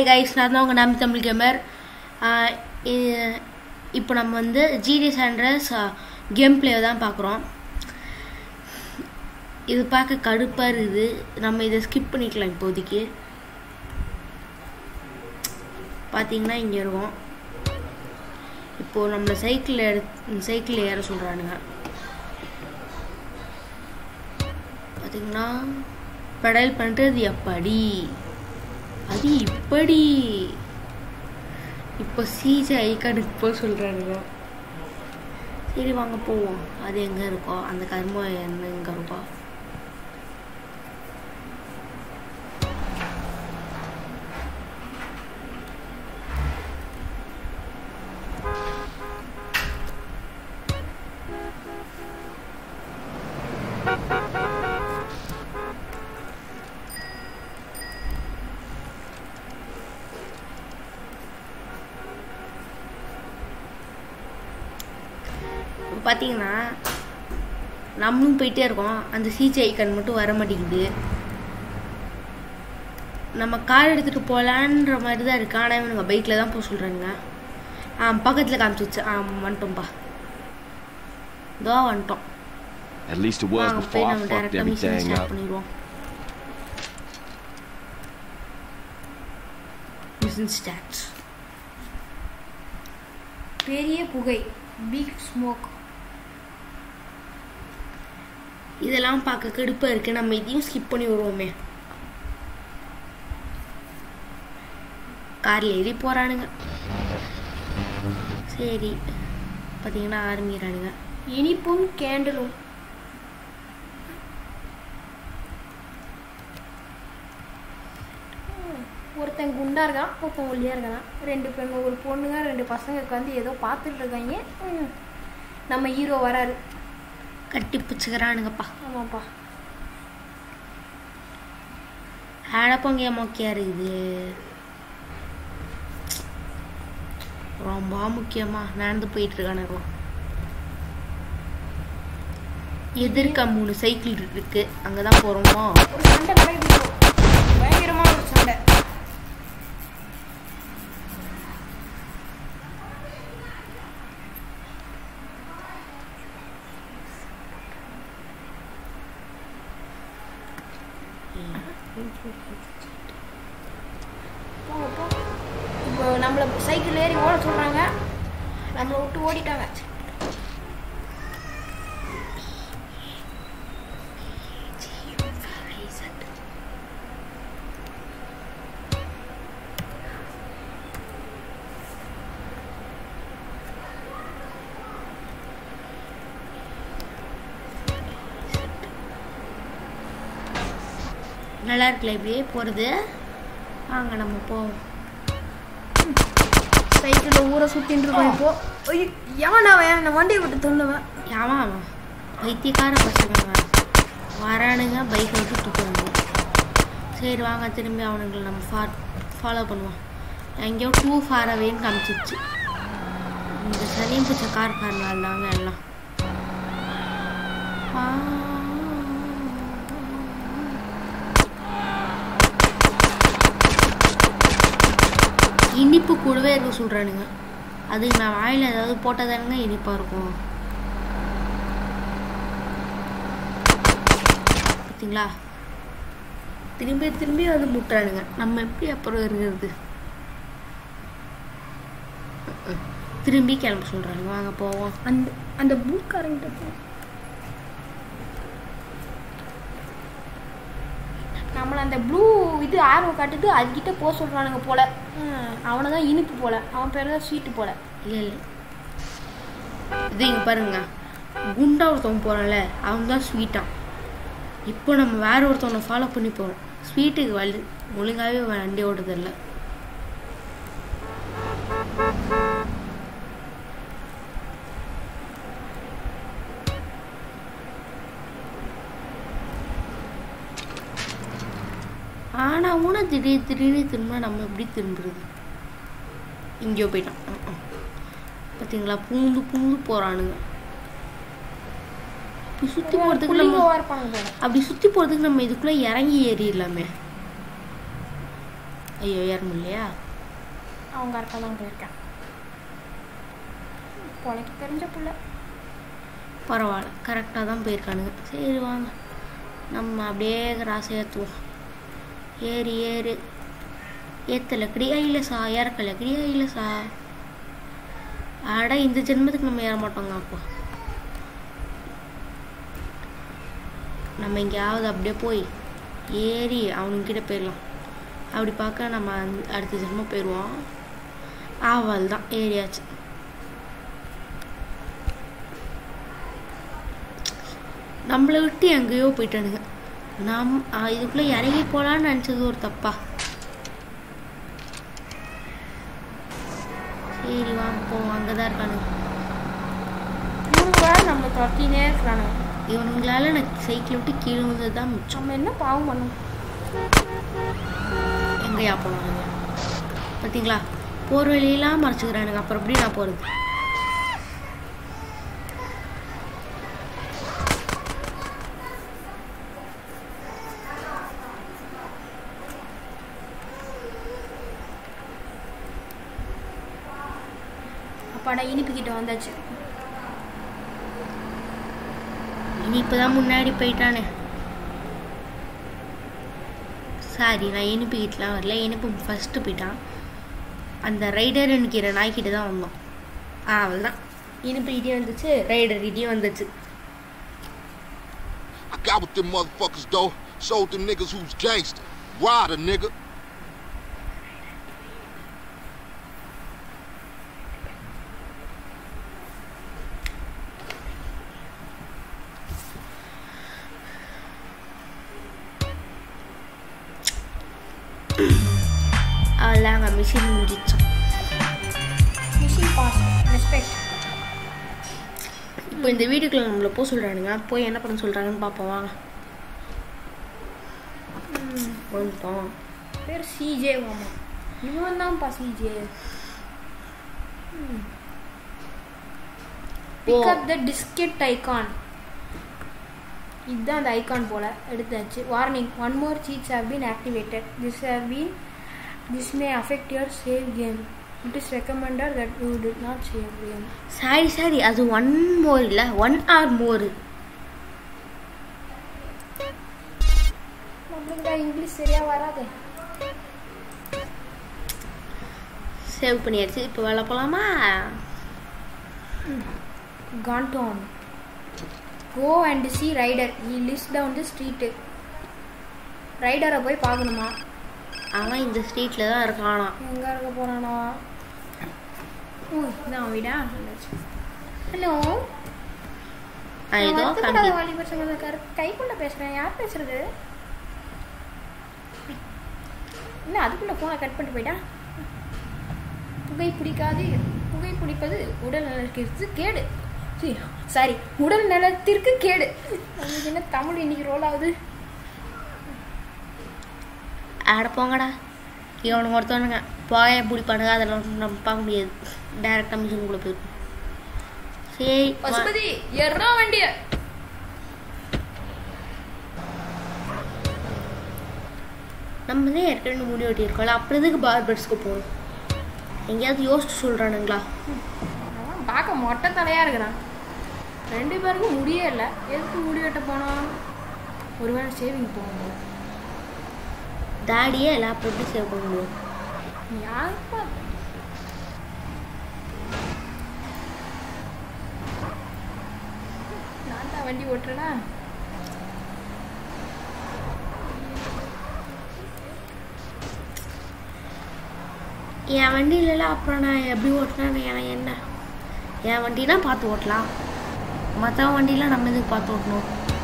Guys நான் தான் உங்கள் நாமி தமிழ் கேமர் இப்போ நம்ம வந்து ஜிடி சாண்ட்ரஸ் கேம் பிளே தான் பார்க்குறோம் இது பார்க்க கடுப்பாக இருக்குது நம்ம இதை ஸ்கிப் பண்ணிக்கலாம் இப்போதைக்கு பார்த்தீங்கன்னா இங்கே இருக்கோம் இப்போது நம்மளை சைக்கிள் எடு சைக்கிள் ஏற சொல்கிறானுங்க பார்த்தீங்கன்னா பெடல் பண்ணுறது எப்படி அது இப்படி இப்போ சீஜ ஐக்கானுக்கு போக சொல்கிறானுங்க சரி வாங்க போவோம் அது எங்கே இருக்கோ அந்த கர்மம் என்ன எங்கே இருக்கோ பார்த்தீங்கன்னா நம்மளும் போயிட்டே இருக்கோம் அந்த சீச்சி ஐக்கன் மட்டும் வர மாட்டேங்குது நம்ம கார் எடுத்துகிட்டு போகலான்ற மாதிரி தான் இருக்கு ஆனால் இவனுங்க பைக்கில் தான் போக சொல்கிறாங்க ஆ பக்கத்தில் காமிச்சிச்சு ஆ வந்துட்டோம்ப்பா இதோ வந்துட்டோம் At least it was வாங்க before போய் I நம்ம fucked டேரெக்டாக மிஷின் everything ஸ்டார்ட் up. பண்ணிடுவோம் மிஷின் ஸ்டார்ட் பெரிய புகை பிக் ஸ்மோக் இதெல்லாம் பார்க்க கடுப்பாக இருக்குது நம்ம இதையும் ஸ்கிப் பண்ணி வருவோமே காரில் ஏறி போகிறானுங்க சரி பார்த்தீங்கன்னா ஆரம்பிக்கிறானுங்க இனிப்பும் கேண்டலும் ஒருத்தன் குண்டா இருக்கான் ஒருத்தன் ஒல்லியா இருக்கான் ரெண்டு பெண் ஒரு பொண்ணுங்க ரெண்டு பசங்க உட்காந்து ஏதோ பார்த்துட்டு இருக்காங்க ம். நம்ம ஹீரோ வராரு கட்டி பிடிச்சிக்கிறானுங்கப்பா ஆமாப்பா ஆடப்பங்க மொக்கையாக இருக்குது ரொம்ப முக்கியமாக நடந்து போயிட்டு இருக்கானுங்க எதிர்க்க மூணு சைக்கிள் இருக்கு அங்கே தான் போகிறோமோ ஒரு சண்டை நடக்குது இப்போ. பயங்கரமான ஒரு சண்டை போங்க, போங்க. இப்போ நம்மளை சைக்கிள் ஏறி ஓட சொல்றாங்க நம்மளை விட்டு ஓடிட்டாங்க நல்லா இருக்குல்ல இப்படியே போகிறது வாங்க நம்ம போவோம் சைக்கிளில் ஊரை சுத்தின்னு இருக்கோம் இப்போ ஐயோ, எவன்டா அவன் என்ன வண்டியை விட்டு தொல்லுவேன் ஆமாம் ஆமாம் பைத்தியக்கார பசங்க வர- வரானுங்க பைக்கை விட்டு தூக்குறாங்க சரி வாங்க திரும்பி அவனுங்களை நம்ம ஃபா ஃபாலோ பண்ணுவோம் எங்கேயோ டூ ஃபார் அவேன்னு காமிச்சிச்சு இந்த சனியும் பிடிச்ச கார் காரனால தாங்க எல்லாம் ஆ. இனிப்பு கூடவே இருக்க சொல்கிறானுங்க அதுக்கு நான் வாயில் ஏதாவது போட்டால் தானுங்க இனிப்பாக இருக்கும் பார்த்தீங்களா திரும்பி திரும்பி வந்து முட்டுறானுங்க நம்ம எப்படி அப்புறம் இருக்கிறது ம்ம். திரும்பி கிளம்ப சொல்கிறாங்க வாங்க போவோம் அந்த அந்த பூக்காரங்கிட்ட போ நம்மளை அந்த ப்ளூ இது ஆர்வம் காட்டுது அதுக்கிட்ட போக சொல்கிறானுங்க போல அவனை தான் இனிப்பு போல அவன் பேர் தான் ஸ்வீட்டு போல இல்லை இல்லை இது இங்கே பாருங்க குண்டா ஒருத்தவன் போகிறான்ல அவன் தான் ஸ்வீட்டான் இப்போ நம்ம வேற ஒருத்தவனை ஃபாலோ பண்ணி போகிறோம் ஸ்வீட்டுக்கு வழி ஒழுங்காகவே வண்டி ஓடுறதில்ல ஆனா ஊன திடீர் திடீர்னு திரும்ப நம்ம எப்படி திரும்புறது எங்கேயோ போயிட்டான் ம், ம். பாத்தீங்களா பூந்து பூந்து போறானுங்க இப்படி சுத்தி போறதுக்கு நம்ம புள்ளிங்கவா இருப்பாங்க போல அப்படி சுத்தி போறதுக்கு நம்ம இதுக்குள்ள இறங்கி ஏறிடலாமே ஐயோ ஏற முடியலையா அவன் கரெக்டாக தான் போயிருக்கேன் பொழைக்க தெரிஞ்ச புள்ள பரவாயில்ல கரெக்டாக தான் போயிருக்கானுங்க சரி வாங்க நம்ம அப்படியே கிராஸ் ஏற்றுவோம் ஏறி ஏறு ஏத்தல கிடையா இல்லை சா இறக்கல கிடையா இல்லை சா அட இந்த ஜென்மத்துக்கு நம்ம ஏற மாட்டோங்க அப்போ நம்ம எங்கேயாவது அப்படியே போய் ஏறி அவனுங்கிட்ட போயிடலாம் அப்படி பார்க்க நம்ம அந்த- அடுத்த ஜென்மம் போயிடுவோம் ஆவல் தான் ஏறியாச்சு நம்மளை விட்டு எங்கேயோ போயிட்டானுங்க நாம் ஆ, இதுக்குள்ளே இறங்கி போகலான்னு நினச்சது ஒரு தப்பா சரி வாங்க போவோம் அங்கே தான் இருக்கானுங்க இவங்க வேற நம்மளை துரத்தினே இருக்கிறானுங்க இவனுங்களால நான் சைக்கிள் விட்டு கீழே வந்தது தான் மிச்சம் நம்ம என்ன பாவம் பண்ணணும் எங்கேயா போனானுங்க பார்த்தீங்களா போகிற வழியெல்லாம் மறைச்சிக்கிறானுங்க அப்புறம் எப்படி நான் போகிறது அப்பாடா இனிப்பு கிட்ட வந்தாச்சு இனி இப்போதான் முன்னாடி போயிட்டானே சாரி நான் இனிப்பு கிட்டலாம் வரல இனிப்பு ஃபஸ்ட்டு போயிட்டான் அந்த ரைடர் நிற்கிற நாய்க்கிட்ட தான் வந்தோம் ஆ அவள் தான் இனிப்பு கிட்டே வந்துச்சு ரைடர் கிட்டேயும் வந்துச்சு I got with them motherfuckers though. Showed them niggas who's gangster. Ride a nigga. அவள் தான் அங்கே மிஷின் முடிச்சோம் மிஷின் பாஸ் ரெஸ்பெக்ட் இப்போ இந்த வீட்டுக்குள்ள நம்மளை போக சொல்கிறானுங்க போய் என்ன பண்ண சொல்கிறாங்கன்னு பார்ப்போம் வாங்க வந்துட்டோம் பேர் சிஜே மாமா இவன் தான்ப்பா CJ pick up the diskette icon இதுதான் அந்த ஐகான் போல எடுத்தாச்சு warning one more cheats have been activated this have been this may affect your save game it is recommended that you did not save game sorry sorry அது one more இல்லை one R மோர் நம்மளுக்கு தான் English சரியா வராது save பண்ணியாச்சு இப்போ வேலை போகலாமா கான்டோன் கோ அண்ட் சி ரைடர் ஈ லிஸ்ட் டவுன் தி ஸ்ட்ரீட்டு ரைடரை போய் பார்க்கணுமா அவன் இந்த ஸ்ட்ரீட்டில் தான் இருக்கானா எங்க இருக்க போறானோ ஓ இதான் வீடா ஹலோ நான் ஏதோ வருத்தப்படாத காமிக்க வாலிபர் சங்கத்துல கரு கைக்குள்ள பேசுறேன் யார் பேசுறது இல்ல அதுக்குள்ள போனை கட் பண்ணிட்டு போயிட்டா புகை பிடிக்காது புகை பிடிப்பது உடல் நலத்திற்கு கேடு சாரி உடல் நலத்திற்கு கேடு உங்களுக்கு என்ன தமிழ் இன்னைக்கு ரோல் ஆகுது ஆட போங்கடா இவனுங்க ஒருத்தவனுங்க போய பிடிப்பானுங்க அதெல்லாம் நம்ம பார்க்க முடியாது டேரெக்டாக மிஷினுக்குள்ளே போயிருக்கும் சரி வா. பசுபதி எறா வண்டிய நம்ம தான் ஏற்கனவே முடி வெட்டியிருக்கோம்ல அப்புறம் எதுக்கு பார்பர்ஸ்க்கு போகணும் எங்கேயாவது யோசிச்சு சொல்கிறானுங்களா அவன் பார்க்க மொட்டை தலையா இருக்கிறான் ரெண்டு பேருக்கும் முடியே இல்லை எதுக்கு முடி வெட்ட போனோம் ஒருவேளை சேவிங் போகணும் தாடியே எல்லாம் அப்புறம் எப்படி சேவ் பண்ண முடியும் யாருப்பா நான் தான் வண்டி ஓட்டுறேனா என் வண்டி இல்லைல்ல அப்புறம் நான் எப்படி ஓட்டினா எனக்கு என்ன என் வண்டினா பார்த்து ஓட்டலாம் மற்றவன் வண்டிலாம் நம்ம எதுக்கு பார்த்து ஓட்டணும்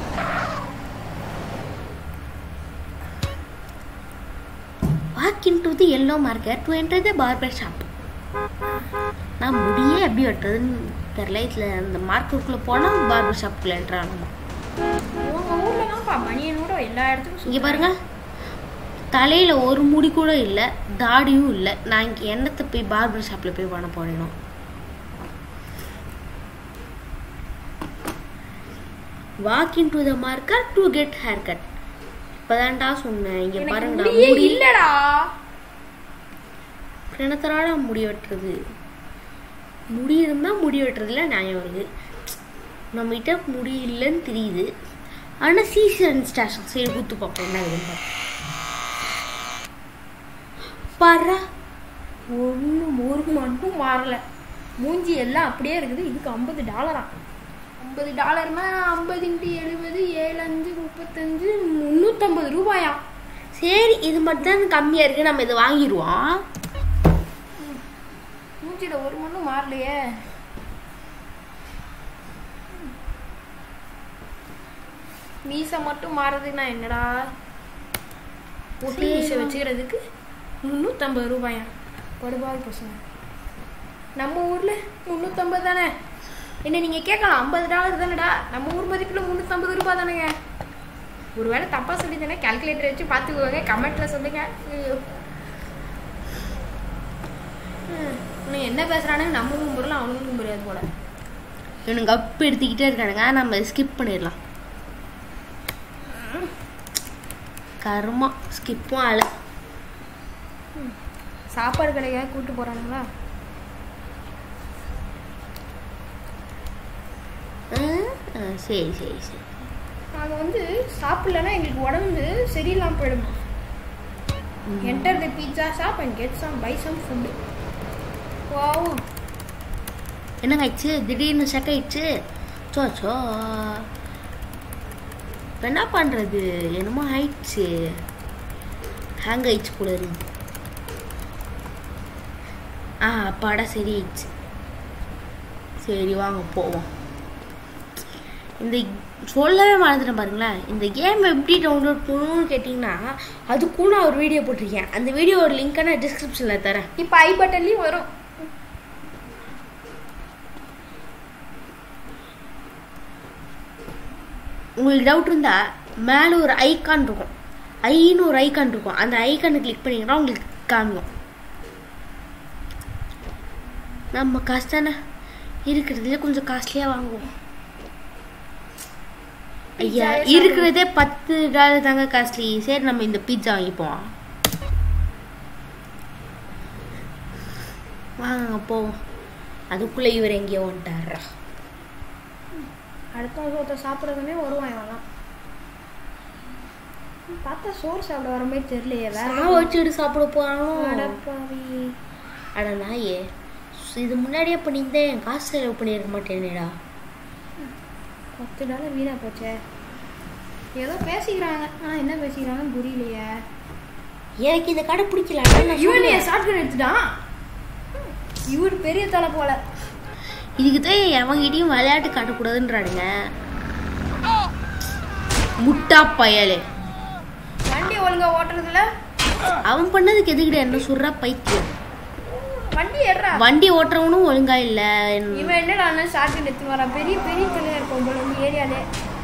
walk in to the yellow market to enter the barber shop நான் முடியே எப்படி வெட்டுறதுன்னு தெரியல இதில் அந்த மார்க்கெட்டுக்குள்ளே போனால் பார்பர் ஷாப்புக்குள்ளே என்ட்ரு ஆகணும் உங்க ஊர்லதான்ப்பா மணியனோட எல்லா இடத்துக்கும் இங்கே பாருங்க தலையில் ஒரு முடி கூட இல்லை தாடியும் இல்லை நான் இங்கே எண்ணத்தை போய் பார்பர் ஷாப்பில் போய் பண்ண போடணும் walk in to the market to get haircut இப்போதான்டா சொன்னேன் இங்கே எனக்கு பாருங்கடா முடியே முடி இல்லடா பிணத்தராட முடி வெட்டுறது முடி இருந்தால் முடி வெட்டுறதுல நியாயம் வருது நம்மகிட்ட முடி இல்லைன்னு தெரியுது ஆனால் சீசன் ஸ்டேஷன் சரி குத்து பார்ப்போம் என்ன ஆகுதுன்னு பாரு ஒன்றும் ஒரு மட்டும் மாறல மூஞ்சி எல்லாம் அப்படியே இருக்குது இதுக்கு ஐம்பது டாலரா ஐம்பது டாலர்னா ஐம்பது இன்ட்டு எழுபது ஏழு அஞ்சு முப்பத்தஞ்சு முந்நூற்றம்பது ரூபாயா சரி இது மட்டும் தான் கம்மியாக இருக்குது நம்ம இதை வாங்கிடுவோம் மூஞ்சியில் ஒரு மண்ணும் மாறலையே மீசை மட்டும் மாறுதுன்னா என்னடா பொட்டி மீசை வச்சுக்கிறதுக்கு முந்நூற்றம்பது ரூபாயா படுபாவி பசங்க நம்ம ஊரில் முந்நூற்றம்பது தானே என்ன நீங்கள் கேட்கலாம் ஐம்பது டாலர் தானேடா நம்ம ஊர் மதிப்பில் முந்நூற்றம்பது ரூபாய் தானேங்க ஒருவேளை தப்பாக சொல்லி தானே கால்குலேட்டர் வச்சு பார்த்துக்குவாங்க கமெண்ட்டில் சொல்லுங்க ஐயோ. ம், இன்னும் என்ன பேசுகிறானுங்க நம்ம கும்புறலாம் அவனுக்கும் கும்புறாது போல இவனுங்க அப்பு எடுத்துக்கிட்டே இருக்கானுங்க நம்ம ஸ்கிப் பண்ணிடலாம் கருமம் ஸ்கிப்பும் ஆளு சாப்பாடு கடைக்காக கூட்டு போகிறானுங்களா ம், ஆ, சரி சரி சரி நாங்கள் வந்து சாப்பிடலன்னா எங்களுக்கு உடம்பு சரியில்லாமல் போயிடுமா enter the pizza shop and get some pie some food வாவும் என்னங்க ஆயிடுச்சு திடீர்னு செக் ஆயிடுச்சு சோ சோ இப்ப என்ன பண்ணுறது என்னமோ ஆயிடுச்சு ஹேங் ஆயிடுச்சு போல இருக்கு ஆ அப்பாடா சரி ஆயிடுச்சு சரி வாங்க போவோம் இந்த சொல்லவே மறந்துட்டேன் பாருங்களேன் இந்த கேம் எப்படி டவுன்லோட் பண்ணணும்னு கேட்டிங்கன்னா அதுக்கும் நான் ஒரு வீடியோ போட்டிருக்கேன் அந்த வீடியோட லிங்க்கை நான் டிஸ்கிரிப்ஷனில் தரேன் இப்போ ஐ பட்டன்லேயும் வரும் உங்களுக்கு டவுட் இருந்தா மேலே ஒரு ஐகான் இருக்கும் ஐன்னு ஒரு ஐகான் இருக்கும் அந்த ஐகானை கிளிக் பண்ணீங்கன்னா உங்களுக்கு காமிக்கும் நம்ம காசு தானே இருக்கிறதுல கொஞ்சம் காஸ்ட்லியாக வாங்குவோம் ஐயா Pizza-வே இருக்கிறதே பத்து டாலர் தாங்க காஸ்ட்லி சரி நம்ம இந்த பீட்சா வாங்கிப்போம் வாங்க போவோம் அதுக்குள்ளே இவர் எங்கேயோ வந்துட்டாரா அடுத்த வருஷம் ஒருத்தர் சாப்பிட்றதுனே வருவான் இவெல்லாம் பார்த்தா சோறு சாப்பிட வர மாதிரி தெரியலையே வேற சாவ வச்சுட்டு சாப்பிட போறானோ அடப்பாவி அட நாயே இது முன்னாடியே பண்ணியிருந்தேன் என் காசு செலவு பண்ணியிருக்க மாட்டேனேடா பத்து டாலர் வீணா போச்சே ஏதோ பேசிக்கிறாங்க ஆனால் என்ன பேசிக்கிறாங்கன்னு புரியலையே எனக்கு இந்த கடை பிடிக்கல நான் இவன் சொல்லுவேன். ஷார்ட்கட் எடுத்துட்டான் இவர் பெரிய தலை போல இதுக்கு தான் எவங்கிட்டையும் விளையாட்டு காட்டக்கூடாதுன்றானுங்க முட்டா பயலே வண்டி ஒழுங்கா ஓட்டுறதுல அவன் பண்ணதுக்கு எதுக்கிட்ட என்ன சொல்றா பைத்தியம் வண்டி ஏறா வண்டி ஓட்டுறவனும் ஒழுங்கா இல்ல இவன் என்னடா ஷார்ட்கட் எடுத்து வரான் பெரிய பெரிய தலையா இருக்கும் போல இந்த ஏரியாலே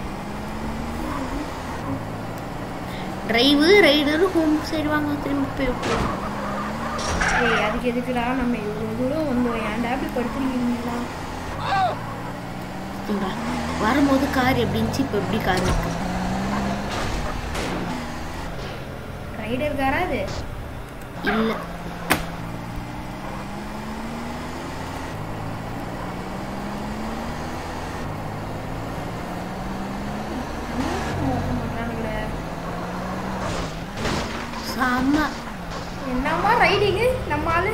டிரைவு ரைடரு ஹோம் சைடு வாங்க திரும்பி போய் விட்டுருவோம். ஏய் அதுக்கு எதுக்குடா நம்ம இவ்வளோ தூரம் வந்தோம் ஏன்டா இப்படி படுத்துறீங்களா சரிங்களா? வரும்போது கார் எப்படி இருந்துச்சு இப்போ எப்படி கார் இருக்கு ரைடர் காரா இது இல்லை பண்றானுங்களே. செம்ம என்னம்மா ரைடிங்கு நம்ம ஆளு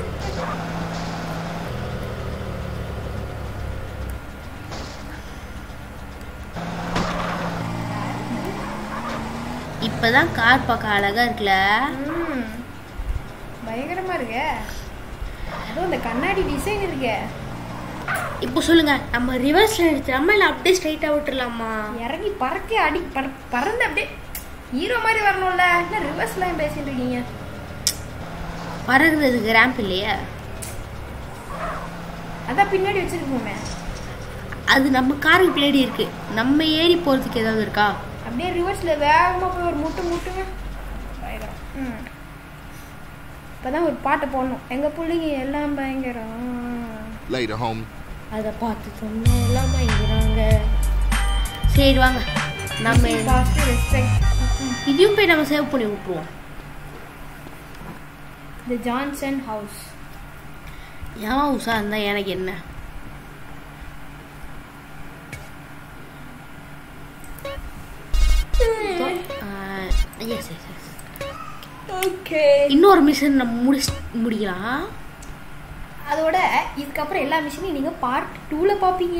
இப்பதான் கார் பார்க்க அழகா இருக்குல்ல ம். பயங்கரமா இருக்கே அதுவும் அந்த கண்ணாடி டிசைன் இருக்கே இப்போ சொல்லுங்க நம்ம ரிவர்ஸ்ல எடுத்துலாமா இல்லை அப்படியே ஸ்ட்ரைட்டா விட்டுறலாமா இறங்கி பறக்க அடி பற பறந்து அப்படியே ஹீரோ மாதிரி வரணும்ல என்ன ரிவர்ஸ்லாம் பேசிட்டு இருக்கீங்க பறகுறதுக்கு ரேம்ப் இல்லையா அதான் பின்னாடி வச்சிருக்கோமே அது நம்ம காருக்கு பின்னாடி இருக்கு நம்ம ஏறி போறதுக்கு ஏதாவது இருக்கா அப்படியே ரிவர்ஸ்ல வேகமா போய் ஒரு முட்டு முட்டுங்க பயங்கரம் ம் இப்பதான் ஒரு பாட்டை போடணும் எங்க பிள்ளைங்க எல்லாம் பயங்கரம் Later, homie. அதை பார்த்து சொன்னா எல்லாம் பயங்கராங்க சரி வாங்க நம்ம பாஸ்ட் ரெஸ்பெக்ட் இதையும் போய் நம்ம சேவ் பண்ணி விட்டுருவோம் தி ஜான்சன் ஹவுஸ் ஏன் உஷா இருந்தா எனக்கு என்ன எஸ் எஸ் எஸ் ஓகே இன்னொரு மிஷன் நம்ம முடிச்சு முடிக்கலாம் அதோட இதுக்கப்புறம் எல்லா மிஷினையும் நீங்க பார்ட் டூல பாப்பீங்க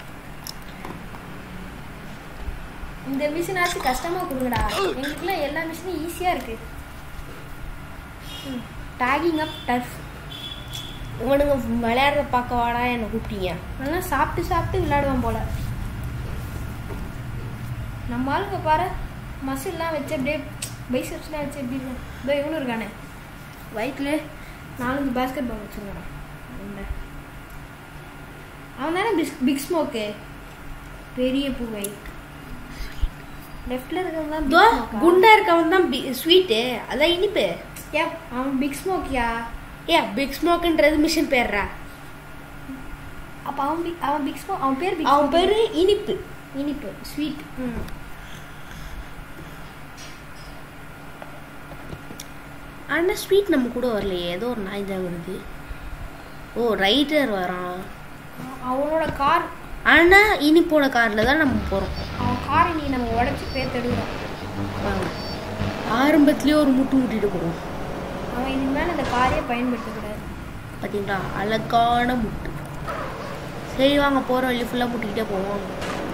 இந்த மிஷின் ஆச்சு கஷ்டமா கொடுங்கடா எங்களுக்குலாம் எல்லா மிஷினும் ஈஸியா இருக்கு டேகிங் அப் டர்ஃப் உனக்கு விளையாடுற பார்க்க வாடா என்னை கூப்பிட்டீங்க நல்லா சாப்பிட்டு சாப்பிட்டு விளையாடுவான் போல நம்ம ஆளுங்க பாரு மசில்லாம் வச்சு அப்படியே பைசப்ஸ்லாம் வச்சு எப்படி இருக்கும் இதோ இவனும் இருக்கானே வயிற்றுல நாலஞ்சு பேஸ்கெட் பால் வச்சுருக்கான் அவன் தானே பிக் பிக் ஸ்மோக்கு பெரிய பூவை லெஃப்ட்ல இருக்கவங்க தான் இதோ big smoke ஆ? குண்டா இருக்கவன் தான் ஸ்வீட்டு அதான் இனிப்பு ஏ அவன் பிக் ஸ்மோக்கியா ஏ பிக் ஸ்மோக்குன்றது மிஷன் பேர்றா அப்போ அவன் பிக் அவன் பிக் ஸ்மோக் அவன் பேர் பிக் அவன் பேரு இனிப்பு இனிப்பு ஸ்வீட் ம் ஆனால் ஸ்வீட் நம்ம கூட வரலையே ஏதோ ஒரு நாய் தான் வருது ஓ ரைட்டர் வரான் அவனோட கார் ஆனால் இனிப்போட காரில் தான் நம்ம போகிறோம் அவன் காரை நீ நம்ம உடச்சி பேர் தடுக்கிறோம் வாங்க ஆரம்பத்துலேயே ஒரு முட்டு முட்டிட்டு போவோம் அவன் இதுக்கு மேலே அந்த காரையே பயன்படுத்தக்கூடாது பார்த்தீங்களா அழகான முட்டு சரி வாங்க போகிற வழி ஃபுல்லாக முட்டிக்கிட்டே போவோம்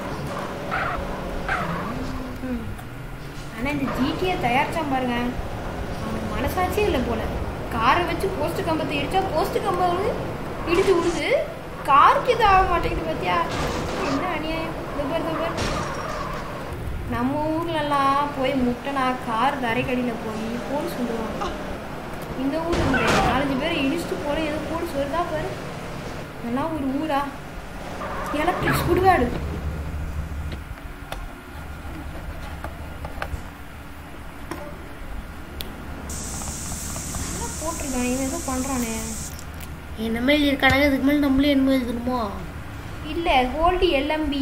ம் ஆனால் இந்த ஜிடியை தயாரிச்சான் பாருங்க அவன் மனசாட்சியே இல்லை போல காரை வச்சு போஸ்ட் கம்பத்தை இடிச்சா போஸ்ட் கம்பம் வந்து இடிச்சு விடுது காருக்கு இது ஆக மாட்டேங்குது பார்த்தியா என்ன அநியாயம் இந்த பாரு, இந்த பாரு. நம்ம ஊர்லலாம் போய் முட்டைனா கார் தரைக்கடியில் போய் போலீஸ் வந்துடுவாங்க இந்த ஊர் இந்த நாலஞ்சு பேர் இடிச்சுட்டு போல ஏதோ போலீஸ் வருதா பாரு இதெல்லாம் ஒரு ஊரா எலக்ட்ரிக் சுடுகாடு என்ன போட்டிருக்கான் இவன் ஏதோ பண்ணுறானே என்ன மேல் இருக்கானாங்க இதுக்கு மேலே நம்மளே என்ன எழுதணுமோ இல்லை ஹோல்டு எல்எம்பி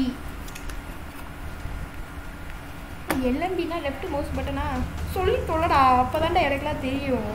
எல்எம்பினா லெஃப்ட் மவுஸ் பட்டனா சொல்லி தொல்லடா அப்போதான்டா எனக்குலாம் தெரியும்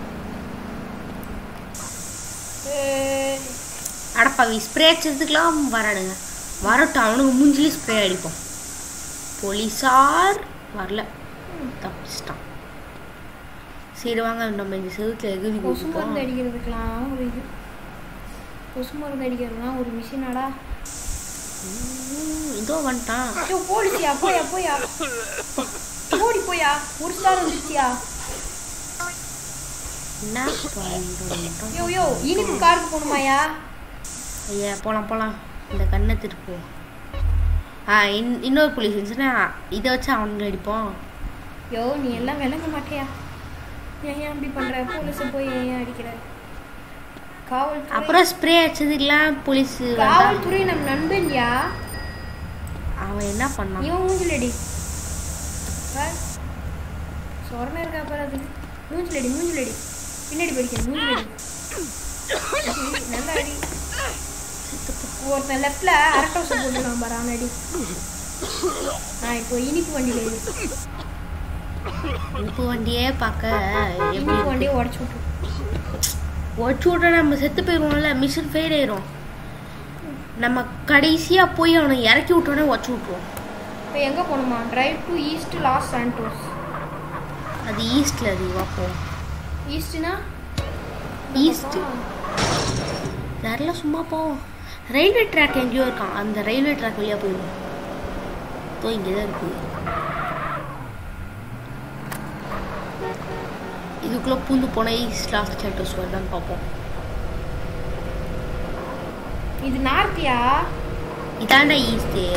ஏய், அடப்பாவி ஸ்ப்ரே அடிச்சதுக்கெல்லாம் வரானுங்க வரட்டும் அவனுக்கு மூஞ்சிலே ஸ்ப்ரே அடிப்போம் போலீஸார் வரல தப்பிச்சிட்டான் சரி வாங்க நம்ம இந்த செவுத்துல எகுதி கொசு மருந்து கொடுப்போம் அடிக்கிறதுக்கெலாம் ஒரு இது கொசு மருந்து அடிக்கிறதுலாம் ஒரு மிஷினாடா ம், இதோ வந்துட்டான் ஐயோ போலீஸியா போயா போயா ஓடி போயா ஒரு ஸ்டார் வந்துருச்சியா என்ன பண்ணுறோம் யோ யோ இனிப்பு காருக்கு போகணுமாயா ஐயா போகலாம் போகலாம் இந்த கண்ணை திருப்போம் ஆ இன் இன்னொரு போலீஸ் இருந்துச்சுன்னா இதை வச்சு அவனுங்களை அடிப்போம் யோ நீ எல்லாம் விளங்க மாட்டியா ஏன் ஏன் அப்படி பண்ற போலீஸை போய் ஏன் ஏன் அடிக்கிற காவல்துறை அப்புறம் ஸ்ப்ரே அடிச்சதுக்கெல்லாம் போலீஸ் காவல்துறை நம் நண்பன்யா அவன் என்ன பண்ணான் இவன் மூஞ்சிலடி பார் சொரணை இருக்கா பாரு அது மூஞ்சிலடி மூஞ்சிலடி பின்னாடி படிக்க மூஞ்சிலடி நல்லா அடி ஒருத்தன் லெஃப்ட்ல அரட்டோசம் போட்டுருக்கான் பாரு அவன் அடி நான் இப்போ இனிப்பு வண்டியில ஏறி இப்போ வண்டியே பார்க்க எப்படி இனிப்பு இருக்கு? வண்டியை உடச்சு விட்டுரு ஒடிச்சு விட்டா நம்ம செத்து போயிடுவோம்ல மிஷின் ஃபெயில் ஆயிரும் நம்ம கடைசியாக போய் அவனை இறக்கி விட்டோன்னே உடச்சு விட்ருவோம் இப்போ எங்கே போகணுமா drive to east Los Santos அது ஈஸ்டில் அது பார்ப்போம் ஈஸ்ட்னா ஈஸ்ட் யாரெல்லாம் சும்மா போவோம் ரயில்வே ட்ராக் எங்கேயோ இருக்கான் அந்த ரயில்வே ட்ராக் வழியாக போயிடுவோம் தோ இங்கே தான் இருக்கு இதுக்குள்ளே பூந்து போனால் ஈஸ்ட் லாஸ்ட் சாண்டோஸ் வருதான்னு பார்ப்போம் இது நார்த்தியா இதாண்டா ஈஸ்ட்டு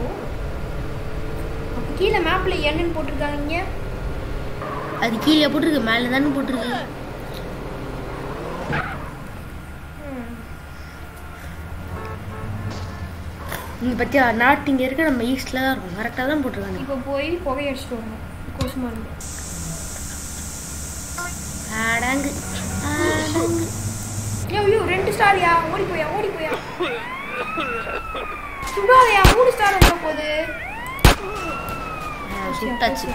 அப்போ கீழே மேப்பில் என்னன்னு போட்டிருக்காங்க அது கீழே போட்டிருக்கு மேலே தானே போட்டிருக்கு இங்கே பற்றியா நாட்டு இங்கே இருக்க நம்ம ஈஸ்டில் தான் இருக்கும் கரெக்டாக தான் போட்டிருக்காங்க இப்போ போய் புகை அடிச்சிட்டு வரணும் கொசு மருந்து அடங்கு அடங்கு ஐயோ ஐயோ ரெண்டு ஸ்டாரியா ஓடி போயா ஓடி போயா சுடாதையா மூணு ஸ்டார் வந்துட போகுது ஆ, சுட்டாச்சு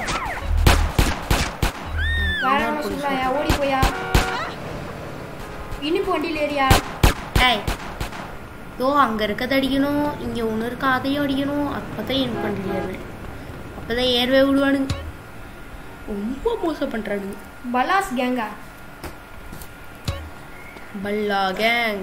வேற ஒன்று சுடாயா ஓடி போயா இனிப்பு வண்டியில் ஏறியா ஏய் யோ அங்கே இருக்கிறத அடிக்கணும் இங்கே ஒன்று இருக்கா அதையும் அடிக்கணும் அப்போ தான் என் பண்ணிடுவேன் அப்போ தான் ஏறவே விடுவானுங்க ரொம்ப மோசம் பண்ணுறானுங்க பலாஸ் கேங்கா பல்லா கேங்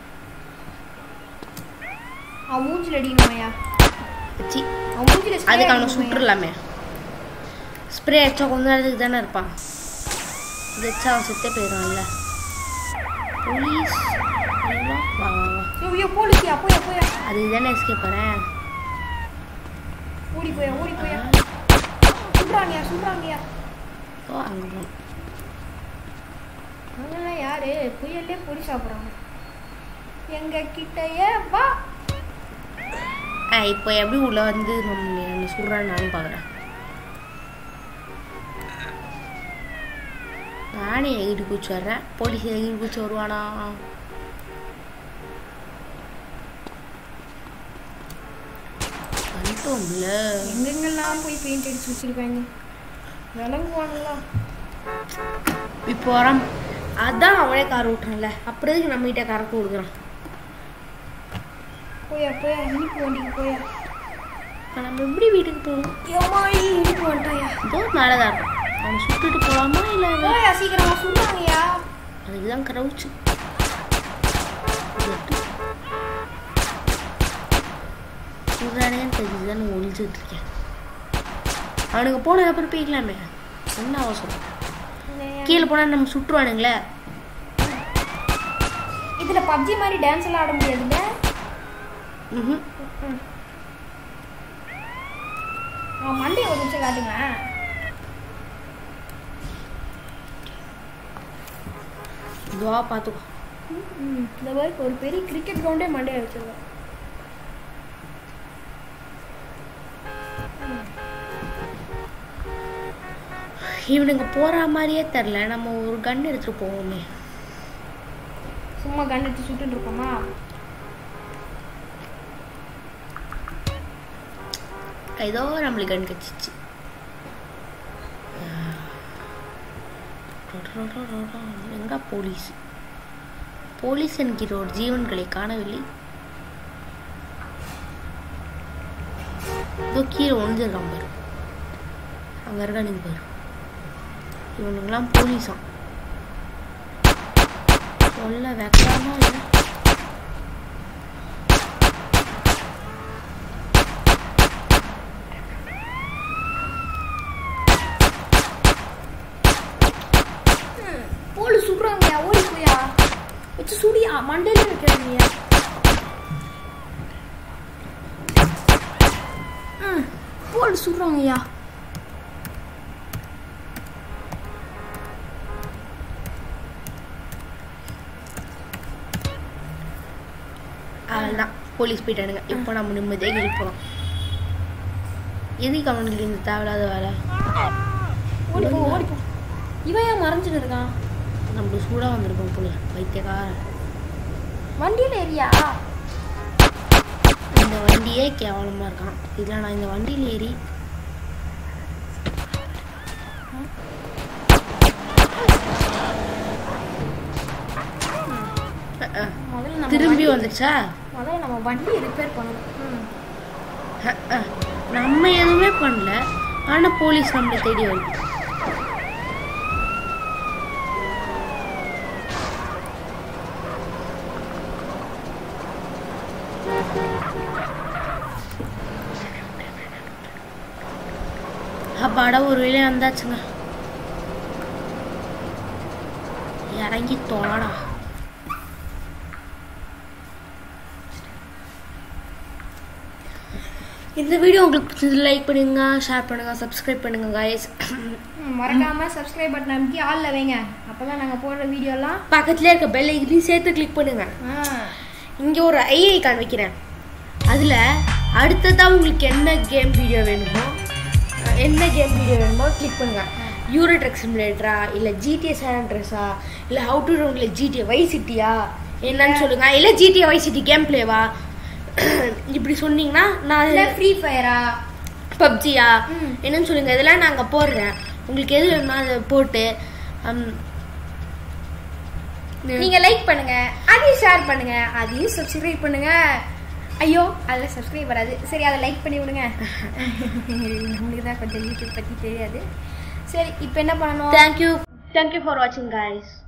அவன் மூஞ்சில் அடிக்கணுமையா சி அவன் மூஞ்சில spray அதுக்கு அவனை அடிக்கணுமையா? சுட்டுறலாமே ஸ்ப்ரே அடிச்சா கொஞ்ச நேரத்துக்கு தானே இருப்பான் இது வச்சா அவன் செத்தே போயிடுவான்ல போலீஸ் வா வா வா ஐயோ போலீஸியா போயா போயா அதுக்கு தானே எஸ்கேப் போகிறேன் ஓடி போயா ஓடி போயா சுடுறாங்கயா சுடுறாங்கயா ஓ அங்கே போகணும் அவங்கெல்லாம் யாரு புயல்லே பொடி சாப்பிட்றாங்க எங்க கிட்டயே வா ஆ இப்போ எப்படி உள்ள வந்து நம்ம என்ன சொல்கிறான்னு நானும் பார்க்குறேன் நானே எகிரி குச்சி வர்றேன் போலீஸ் எகிரி குச்சி வருவானா வந்துட்டோம்ல எங்கெங்கெல்லாம் போய் பெயிண்ட் அடிச்சு வச்சிருக்காங்க விளங்குவானுங்களா இப்போ வரான் அதான் அவனே கார் ஓட்டுறான்ல அப்புறம் எதுக்கு நம்ம கிட்ட கறக்கு கொடுக்குறான் போயா போயா இனிப்பு வண்டிக்கு போயா இப்போ நம்ம எப்படி வீட்டுக்கு போகணும் ஏமா இனிப்பு வந்துட்டாயா இதோ மேலே தான் இருக்கும் அவனை சுட்டுட்டு போகலாமா இல்லை போயா சீக்கிரமா சுடுறாங்கயா அதுக்கு தான் கிரவுச்சு சுடுறானேன்னு தெரிஞ்சு தான் ஒழிச்சுட்டு இருக்கேன் அவனுக்கு போனது அப்புறம் போய்க்கலாமே என்ன அவசரம் கீழே போனால் நம்ம சுட்டுருவானுங்களே இதுல பப்ஜி மாதிரி டான்ஸ் எல்லாம் ஆட முடியாதுல்ல ம் அவன் மண்டையை ஒரு நிமிஷம் காட்டுங்களேன் இதுவா பார்த்துக்கோ ம், இந்த மாதிரி ஒரு பெரிய கிரிக்கெட் கிரவுண்டே மண்டையை வச்சிருக்கோம் இவனுங்க போகிற மாதிரியே தெரில நம்ம ஒரு கன் எடுத்துகிட்டு போவோமே சும்மா கண் எடுத்து சுட்டுட்டு இருக்கோமா ஏதோ நம்மளுக்கு கண் கச்சிச்சு எங்க போலீஸ் போலீஸ் என்கிற ஒரு ஜீவன்களை காணவில்லை இதோ கீழே ஒழிஞ்சிருக்கான் பாரு அங்க இருக்கானுங்க பாரு இவனுங்கெல்லாம் போலீஸாம் சொல்ல வைக்கலாமா இல்லை போலி சுடுறாங்கயா ஓடி போயா வச்சு சுடியா மண்டையில வைக்கிறாங்கயா ம் போலி சுடுறாங்கய்யா அவ்வளோதான் போலீஸ் போயிட்டானுங்க இப்போ நம்ம நிம்மதியாக வெளியே போகலாம் எதுக்கு அவனுக்கு இந்த தேவையில்லாத வேலை ஓடி போ ஓடி போ இவன் ஏன் மறைஞ்சிட்டு இருக்கான் நம்ம சூடாக வந்திருக்கோம் போல வைத்தியக்கார வண்டியில ஏறியா இந்த வண்டியே கேவலமாக இருக்கான் இதில் நான் இந்த வண்டியில் ஏறி அஹ், அஹ். முதல்ல நம்ம திரும்பி வண்டி- வந்துச்சா முதல்ல நம்ம வண்டியை ரிப்பேர் பண்ணணும் ம். அஹ், அஹ். நம்ம எதுவுமே பண்ணல ஆனால் போலீஸ் நம்மளை தேடி வருது அப்பாடா ஒரு வேலையை வந்தாச்சுங்க இறங்கி தொலைடா இந்த வீடியோ உங்களுக்கு பிடிச்சது லைக் பண்ணுங்க ஷேர் பண்ணுங்க சப்ஸ்கிரைப் பண்ணுங்க guys ம், மறக்காம சப்ஸ்கிரைப் பட்டன் அமைக்கி ஆள்ல வைங்க அப்பதான் நாங்க போடுற வீடியோலாம் பக்கத்துல இருக்க பெல் ஐக்கனையும் சேர்த்து கிளிக் பண்ணுங்க இங்க ஒரு ஐ ஐக்கான் வைக்கிறேன் அதுல அடுத்ததா உங்களுக்கு என்ன கேம் வீடியோ வேணுமோ அஹ், என்ன கேம் வீடியோ வேணுமோ கிளிக் பண்ணுங்க யூரோ ட்ரக் சிமுலேட்டரா இல்ல ஜிடிஏ சாண்ட்ரஸா இல்ல ஹவு டு இல்ல ஜிடிஏ வை சிட்டியா என்னன்னு சொல்லுங்க இல்ல ஜிடிஏ வை சிட்டி கேம் பிளேவா இப்படி சொன்னீங்கன்னா நான் இல்ல ஃப்ரீ ஃபயரா பப்ஜியா ம். என்னன்னு சொல்லுங்க இதெல்லாம் நாங்க போடுறேன் உங்களுக்கு எது வேணுமோ அதை போட்டு ஹம், நீங்க லைக் பண்ணுங்க அது அதையும் ஷேர் பண்ணுங்க அதையும் சப்ஸ்கிரைப் பண்ணுங்க ஐயோ அதில் சப்ஸ்கிரைப் வராது சரி அதை லைக் பண்ணி விடுங்க நம்மளுக்கு தான் கொஞ்சம் யூடியூப் பற்றி தெரியாது சரி இப்போ என்ன பண்ணணும் தேங்க்யூ தேங்க்யூ ஃபார் வாட்சிங் guys